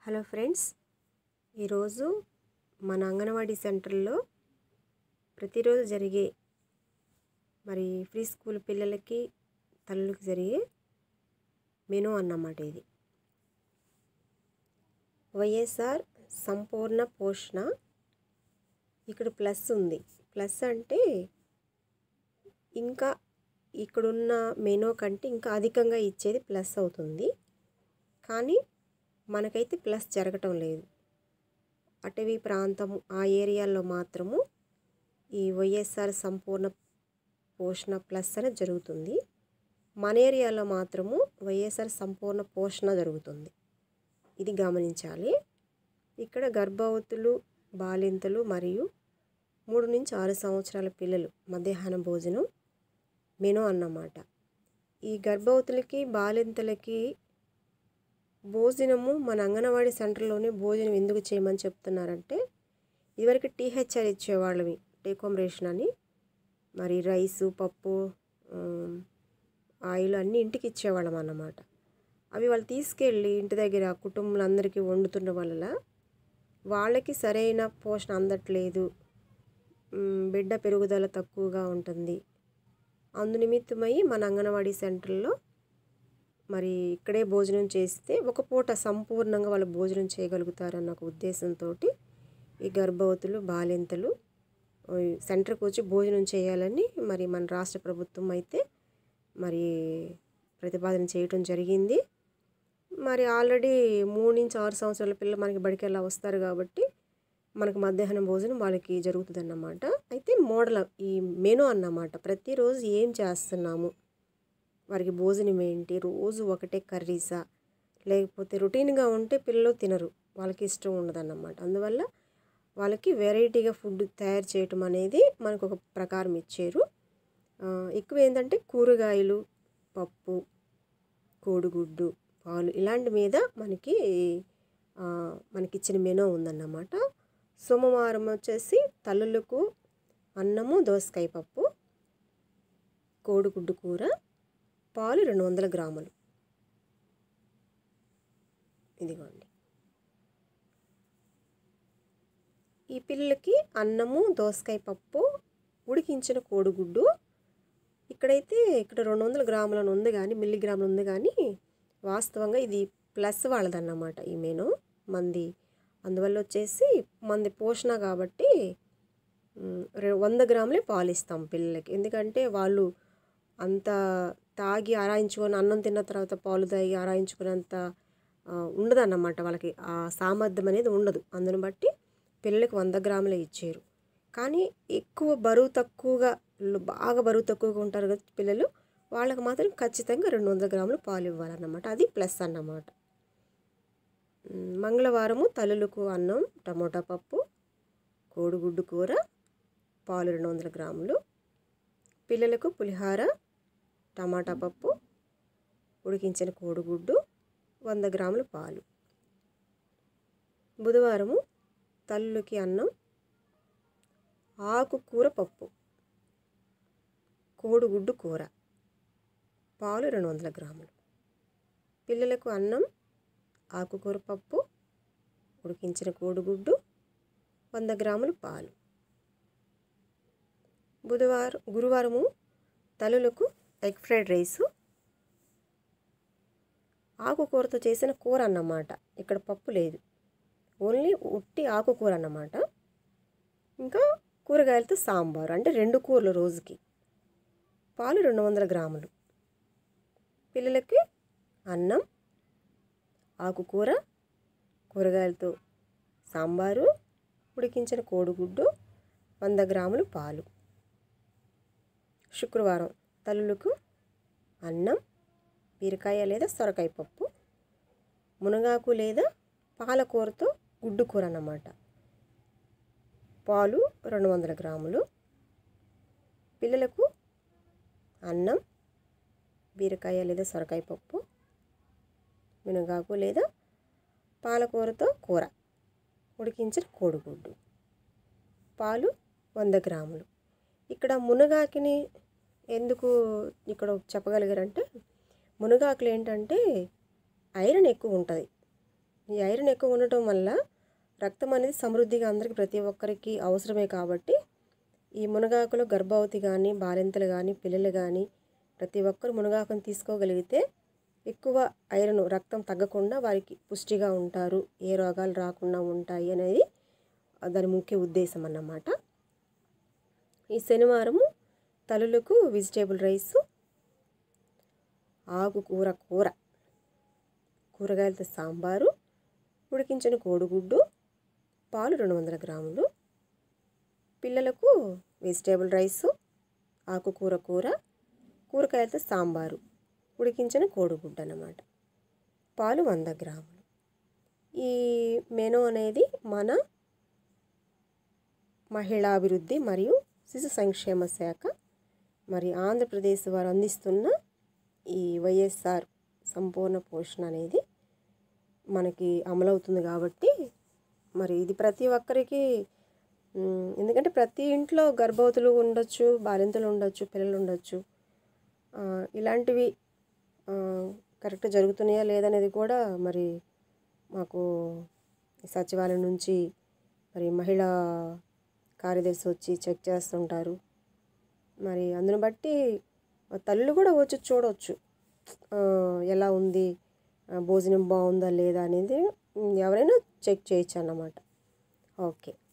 hello friends ఈరోజు మన అంగన్వాడీ సెంటర్లో ప్రతిరోజు జరిగే మరి ఫ్రీ స్కూల్ పిల్లలకి తల్లులకి జరిగే మెనూ అన్నమాట ఇది వైఎస్ఆర్ సంపూర్ణ పోషణ ఇక్కడ ప్లస్ ఉంది ప్లస్ అంటే ఇంకా ఇక్కడున్న మెనూ కంటే ఇంకా అధికంగా ఇచ్చేది ప్లస్ అవుతుంది కానీ మనకైతే ప్లస్ జరగటం లేదు అటవీ ప్రాంతం ఆ ఏరియాల్లో మాత్రము ఈ వైఎస్ఆర్ సంపూర్ణ పోషణ ప్లస్ అనేది జరుగుతుంది మన ఏరియాలో మాత్రము వైఎస్ఆర్ సంపూర్ణ పోషణ జరుగుతుంది ఇది గమనించాలి ఇక్కడ గర్భవతులు బాలింతలు మరియు మూడు నుంచి ఆరు సంవత్సరాల పిల్లలు మధ్యాహ్నం భోజనం మెను అన్నమాట ఈ గర్భవతులకి బాలింతలకి భోజనము మన అంగన్వాడీ సెంటర్లోనే భోజనం ఎందుకు చేయమని చెప్తున్నారంటే ఇదివరకు టీహెచ్ఆర్ ఇచ్చేవాళ్ళమి టేకోమ్ రేషన్ అని మరి రైసు పప్పు ఆయిల్ అన్నీ ఇంటికి ఇచ్చేవాళ్ళం అన్నమాట అవి వాళ్ళు తీసుకెళ్ళి ఇంటి దగ్గర కుటుంబాలందరికీ వండుతున్న వల్ల వాళ్ళకి సరైన పోషణ అందట్లేదు బిడ్డ పెరుగుదల తక్కువగా ఉంటుంది అందు నిమిత్తమై మన అంగన్వాడీ సెంటర్లో మరి ఇక్కడే భోజనం చేస్తే ఒక పూట సంపూర్ణంగా వాళ్ళు భోజనం చేయగలుగుతారన్న ఒక ఉద్దేశంతో ఈ గర్భవతులు బాలింతలు సెంటర్కి వచ్చి భోజనం చేయాలని మరి మన రాష్ట్ర ప్రభుత్వం అయితే మరి ప్రతిపాదన చేయటం జరిగింది మరి ఆల్రెడీ మూడు నుంచి ఆరు సంవత్సరాల పిల్లలు మనకి బడికెళ్ళా వస్తారు కాబట్టి మనకు మధ్యాహ్నం భోజనం వాళ్ళకి జరుగుతుంది అన్నమాట అయితే మోడల్ ఈ మెను అన్నమాట ప్రతిరోజు ఏం చేస్తున్నాము వారికి భోజనం ఏంటి రోజు ఒకటే కర్రీసా లేకపోతే రొటీన్గా ఉంటే పిల్లలు తినరు వాళ్ళకి ఇష్టం ఉండదన్నమాట అందువల్ల వాళ్ళకి వెరైటీగా ఫుడ్ తయారు చేయటం అనేది మనకు ఒక ప్రకారం ఇచ్చారు ఎక్కువ ఏంటంటే కూరగాయలు పప్పు కోడిగుడ్డు పాలు ఇలాంటి మీద మనకి మనకి ఇచ్చిన మెనూ ఉందన్నమాట సోమవారం వచ్చేసి తల్లులకు అన్నము దోసకాయ పప్పు కోడిగుడ్డు కూర పాలు రెండు వందల గ్రాములు ఇదిగోండి ఈ పిల్లలకి అన్నము దోసకాయ పప్పు ఉడికించిన కోడిగుడ్డు ఇక్కడైతే ఇక్కడ రెండు వందల గ్రాములను ఉంది కానీ మిల్లీగ్రాములు ఉంది కానీ వాస్తవంగా ఇది ప్లస్ వాళ్ళదన్నమాట ఈ మెను మంది అందువల్ల వచ్చేసి మంది పోషణ కాబట్టి వంద గ్రాములే పాలు ఇస్తాం పిల్లలకి ఎందుకంటే వాళ్ళు అంత తాగి ఆరాయించుకొని అన్నం తిన్న తర్వాత పాలు తాగి ఆరాయించుకునేంత ఉండదన్నమాట వాళ్ళకి ఆ సామర్థ్యం అనేది ఉండదు అందుని బట్టి పిల్లలకి వంద గ్రాములే ఇచ్చారు కానీ ఎక్కువ బరువు తక్కువగా బాగా బరువు తక్కువగా ఉంటారు కదా పిల్లలు వాళ్ళకి మాత్రం ఖచ్చితంగా రెండు వందల గ్రాములు పాలు ఇవ్వాలన్నమాట అది ప్లస్ అన్నమాట మంగళవారము తల్లులకు అన్నం టమోటా పప్పు కోడిగుడ్డు కూర పాలు రెండు వందల గ్రాములు పిల్లలకు పులిహార టమాటా పప్పు ఉడికించిన కోడిగుడ్డు వంద గ్రాముల పాలు బుధవారము తల్లుకి అన్నం ఆకుకూర పప్పు కోడిగుడ్డు కూర పాలు రెండు వందల గ్రాములు పిల్లలకు అన్నం ఆకుకూర పప్పు ఉడికించిన కోడిగుడ్డు వంద గ్రాములు పాలు బుధవారం గురువారము తల్లులకు ఎగ్ ఫ్రైడ్ రైసు ఆకుకూరతో చేసిన కూర అన్నమాట ఇక్కడ పప్పు లేదు ఓన్లీ ఉట్టి ఆకుకూర అన్నమాట ఇంకా కూరగాయలతో సాంబారు అంటే రెండు కూరలు రోజుకి పాలు రెండు వందల గ్రాములు పిల్లలకి అన్నం ఆకుకూర కూరగాయలతో సాంబారు ఉడికించిన కోడిగుడ్డు వంద గ్రాములు పాలు శుక్రవారం తల్లులకు అన్నం బీరకాయ లేదా సొరకాయ పప్పు మునగాకు లేదా పాలకూరతో గుడ్డు కూర అన్నమాట పాలు రెండు వందల గ్రాములు పిల్లలకు అన్నం బీరకాయ లేదా సొరకాయ పప్పు మునగాకు లేదా పాలకూరతో కూర ఉడికించిన కోడిగుడ్డు పాలు వంద గ్రాములు ఇక్కడ మునగాకిని ఎందుకు ఇక్కడ చెప్పగలిగారంటే మునగాకులు ఏంటంటే ఐరన్ ఎక్కువ ఉంటుంది ఈ ఐరన్ ఎక్కువ ఉండటం వల్ల రక్తం అనేది సమృద్ధిగా అందరికీ ప్రతి ఒక్కరికి అవసరమే కాబట్టి ఈ మునగాకులో గర్భవతి కానీ బాలింతలు కానీ పిల్లలు కానీ ప్రతి ఒక్కరు మునగాకును తీసుకోగలిగితే ఎక్కువ ఐరన్ రక్తం తగ్గకుండా వారికి పుష్టిగా ఉంటారు ఏ రోగాలు రాకుండా ఉంటాయి అనేది దాని ముఖ్య ఉద్దేశం అన్నమాట ఈ శనివారము తల్లులకు వెజిటేబుల్ రైసు ఆకుకూర కూర కూరగాయలతో సాంబారు ఉడికించిన కోడిగుడ్డు పాలు రెండు వందల గ్రాములు పిల్లలకు వెజిటేబుల్ రైసు ఆకుకూర కూర కూరగాయలతో సాంబారు ఉడికించిన కోడిగుడ్డు అన్నమాట పాలు వంద గ్రాములు ఈ మెను అనేది మన మహిళాభివృద్ధి మరియు శిశు సంక్షేమ శాఖ మరి ఆంధ్రప్రదేశ్ వారు అందిస్తున్న ఈ వైఎస్ఆర్ సంపూర్ణ పోషణ అనేది మనకి అమలవుతుంది కాబట్టి మరి ఇది ప్రతి ఒక్కరికి మ్, ఎందుకంటే ప్రతి ఇంట్లో గర్భవతులు ఉండొచ్చు బాలింతలు ఉండొచ్చు పిల్లలు ఉండొచ్చు ఆ, ఇలాంటివి ఆ, కరెక్ట్ జరుగుతున్నాయా లేదనేది కూడా మరి మాకు సచివాలయం నుంచి మరి మహిళా కార్యదర్శి వచ్చి చెక్ చేస్తుంటారు మరి అందుని బట్టి తల్లులు కూడా వచ్చి చూడవచ్చు ఆ, ఎలా ఉంది ఆ, భోజనం బాగుందా లేదా అనేది ఉమ్, ఎవరైనా చెక్ చేయొచ్చు అన్నమాట ఓకే